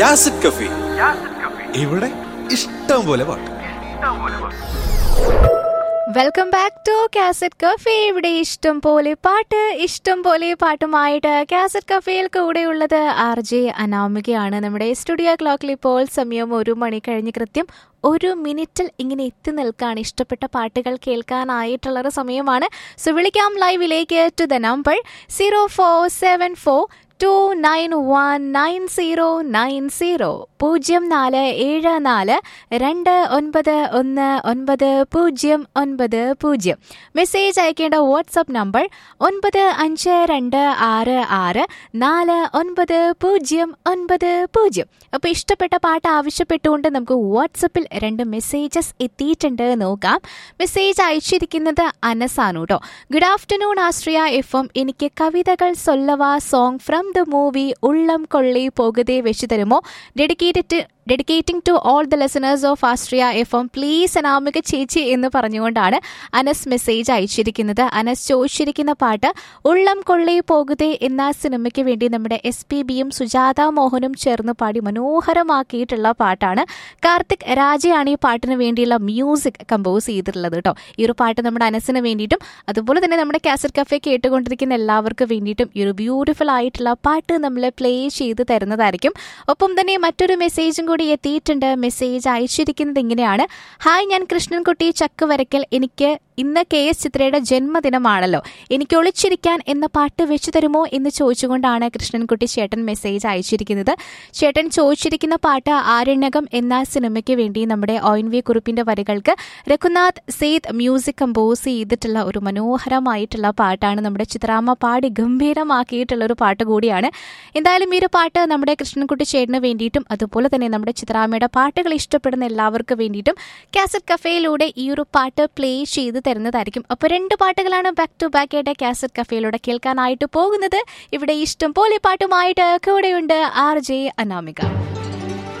യാസിഡ് കഫി ഇവിടെ ഇഷ്ടം പോലെ പാട്ട് welcome back to cassette cafe ഇവിടെ ഇഷ്ടം പോലെ പാട്ട് ഇഷ്ടം പോലെ പാട്ടുമായിട്ട് കാസറ്റ് കഫേയിൽ കൂടെയുള്ളത് ആർ ജെ അനാമികയാണ് നമ്മുടെ സ്റ്റുഡിയോ ക്ലോക്കിൽ ഇപ്പോൾ സമയം ഒരു മണി കഴിഞ്ഞ് കൃത്യം ഒരു മിനിറ്റിൽ ഇങ്ങനെ എത്തി നിൽക്കാൻ ഇഷ്ടപ്പെട്ട പാട്ടുകൾ കേൾക്കാനായിട്ടുള്ള ഒരു സമയമാണ് സോ വിളിക്കാം ലൈവിലേക്ക് to the number zero four seven four two nine one nine zero nine zero പൂജ്യം നാല് ഏഴ് നാല് രണ്ട് ഒൻപത് ഒന്ന് ഒൻപത് പൂജ്യം ഒൻപത് പൂജ്യം മെസ്സേജ് അയക്കേണ്ട വാട്സപ്പ് നമ്പർ ഒൻപത് അഞ്ച് രണ്ട് ആറ് ആറ് നാല് ഒൻപത് പൂജ്യം ഒൻപത് പൂജ്യം അപ്പോൾ ഇഷ്ടപ്പെട്ട പാട്ട് ആവശ്യപ്പെട്ടുകൊണ്ട് നമുക്ക് വാട്സപ്പിൽ രണ്ട് മെസ്സേജസ് എത്തിയിട്ടുണ്ട് നോക്കാം മെസ്സേജ് അയച്ചിരിക്കുന്നത് അനസാണ് കേട്ടോ good afternoon Ashraya F M എനിക്ക് കവിതകൾ സൊല്ലവ സോങ് ഫ്രം ദ മൂവി ഉള്ളം കൊള്ളി പോകുതേ വെച്ച് തരുമോ dedicated dedicating to all the listeners of Ashraya F M please Anamika ചേച്ചി എന്ന് പറഞ്ഞുകൊണ്ടാണ് അനസ് മെസ്സേജ് അയച്ചിരിക്കുന്നത് അനസ് ചോദിച്ചിരിക്കുന്ന പാട്ട് ഉള്ളം കൊള്ളി പോകുതേ എന്ന സിനിമയ്ക്ക് വേണ്ടി നമ്മുടെ എസ് പി ബിയും സുജാത മോഹനും ചേർന്ന് പാടി മനോഹരമാക്കിയിട്ടുള്ള പാട്ടാണ് കാർത്തിക് രാജയാണ് ഈ പാട്ടിന് വേണ്ടിയുള്ള മ്യൂസിക് കമ്പോസ് ചെയ്തിട്ടുള്ളത് കേട്ടോ ഈ ഒരു പാട്ട് നമ്മുടെ അനസിന് വേണ്ടിയിട്ടും അതുപോലെ തന്നെ നമ്മുടെ കാസറ്റ് കഫേ കേട്ടുകൊണ്ടിരിക്കുന്ന എല്ലാവർക്കും വേണ്ടിയിട്ടും ഈ ഒരു ബ്യൂട്ടിഫുൾ ആയിട്ടുള്ള പാട്ട് നമ്മൾ പ്ലേ ചെയ്ത് തരുന്നതായിരിക്കും ഒപ്പം തന്നെ മറ്റൊരു മെസ്സേജും കൂടി എത്തിയിട്ടുണ്ട് മെസ്സേജ് അയച്ചിരിക്കുന്നത് ഇങ്ങനെയാണ് ഹായ് ഞാൻ കൃഷ്ണൻകുട്ടി ചക്ക് വരയ്ക്കൽ എനിക്ക് ഇന്ന് കെ എസ് ചിത്രയുടെ ജന്മദിനമാണല്ലോ എനിക്ക് ഒളിച്ചിരിക്കാൻ എന്ന പാട്ട് വെച്ചു തരുമോ എന്ന് ചോദിച്ചുകൊണ്ടാണ് കൃഷ്ണൻകുട്ടി ചേട്ടൻ മെസ്സേജ് അയച്ചിരിക്കുന്നത് ചേട്ടൻ ചോദിച്ചിരിക്കുന്ന പാട്ട് ആരണ്യകം എന്ന സിനിമയ്ക്ക് വേണ്ടി നമ്മുടെ ഒയിൻ വി കുറിപ്പിന്റെ വരികൾക്ക് രഘുനാഥ് സെയ്ദ് മ്യൂസിക് കമ്പോസ് ചെയ്തിട്ടുള്ള ഒരു മനോഹരമായിട്ടുള്ള പാട്ടാണ് നമ്മുടെ ചിത്രാമ്മ പാടി ഗംഭീരമാക്കിയിട്ടുള്ള ഒരു പാട്ട് കൂടിയാണ് എന്തായാലും ഈ ഒരു പാട്ട് നമ്മുടെ കൃഷ്ണൻകുട്ടി ചേട്ടന് വേണ്ടിയിട്ടും അതുപോലെ തന്നെ നമ്മുടെ ചിത്രാമ്മയുടെ പാട്ടുകൾ ഇഷ്ടപ്പെടുന്ന എല്ലാവർക്കും വേണ്ടിയിട്ടും കാസറ്റ് കഫേയിലൂടെ ഈ ഒരു പാട്ട് പ്ലേ ചെയ്ത് തരുന്നതായിരിക്കും അപ്പോൾ രണ്ട് പാട്ടുകളാണ് ബാക്ക് ടു ബാക്ക് ആയിട്ട് കാസറ്റ് കഫേയിലൂടെ കേൾക്കാനായിട്ട് പോകുന്നത് ഇവിടെ ഇഷ്ടം പോലെ പാട്ടുമായിട്ട് കൂടെയുണ്ട് ആർ ജെ അനാമിക